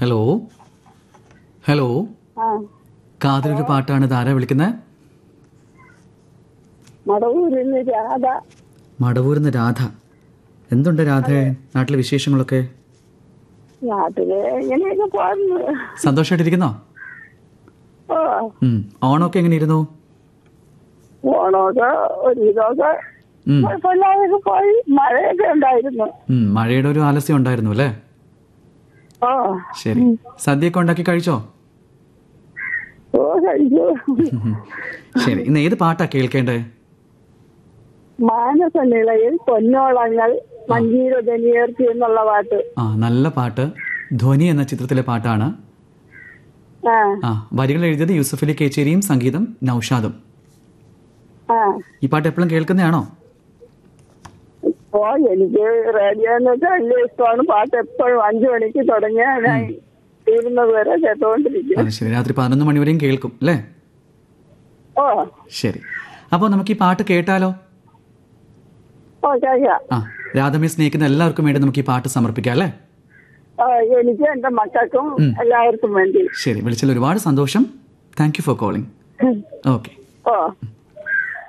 Hello hello ആ കാതിലൊരു പാട്ടാണ് ഇതാരാ വിളിക്കുന്നത് മടവൂരിൽ നിന്ന് രാധ മടവൂരിന്ന് രാധ എന്തുണ്ട് രാധ നാട്ടിലെ വിശേഷങ്ങളൊക്കെ നാട്ടില് എങ്ങനെയൊക്കെ പോയിരുന്നു സന്തോഷമായിട്ടിരിക്കുന്നോ ഓ ഉം. ഓണമൊക്കെ എങ്ങനെയിരുന്നു ഓണമൊക്കെ ഒരുവിധമൊക്കെ ഉം. കുഴപ്പമില്ലാതൊക്കെ പോയി മഴയൊക്കെ ഉണ്ടായിരുന്നു ഉം, മഴയുടെ ഒരു ആലസ്യം ഉണ്ടായിരുന്നു അല്ലേ ഓ ശരി സദ്യയൊക്കെ ഉണ്ടാക്കി കഴിച്ചോ ഓ കഴിച്ചു ഉം. ശരി ഇന്ന് ഏത് പാട്ടാ കേൾക്കേണ്ടേ മാനസനിളയിൽ പൊന്നോളങ്ങൾ മഞ്ചീര ധനിയേർത്തി എന്നുള്ള പാട്ട് ആ നല്ല പാട്ട് ധ്വനി എന്ന ചിത്രത്തിലെ പാട്ടാണ് ആ ആ വരികൾ എഴുതിയത് യൂസഫ് അലി കേച്ചേരിയും സംഗീതം നൌഷാദും ആ ഈ പാട്ട് എപ്പോഴും കേൾക്കുന്നതാണോ ഓ എനിക്ക് റേഡിയോ എന്ന് വെച്ചാൽ വലിയ ഇഷ്ടമാണ് പാട്ട് എപ്പോഴും അഞ്ചു മണിക്ക് തുടങ്ങിയ ഞാൻ തീരുന്നത് വരെ കേട്ടോണ്ടിരിക്കും അത് ശരി രാത്രി പതിനൊന്ന് മണി വരെയും കേൾക്കും അല്ലേ ഓ ശരി അപ്പോൾ നമുക്ക് ഈ പാട്ട് കേട്ടാലോ ഓ കേൾക്കാം ആ രാധമയെ സ്നേഹിക്കുന്ന എല്ലാവർക്കും വേണ്ടി നമുക്ക് ഈ പാട്ട് സമർപ്പിക്കാം അല്ലേ ആ, എനിക്ക് എന്റെ മക്കൾക്കും എല്ലാവർക്കും വേണ്ടി ശരി വിളിച്ചതിൽ ഒരുപാട് സന്തോഷം thank you for calling okay oh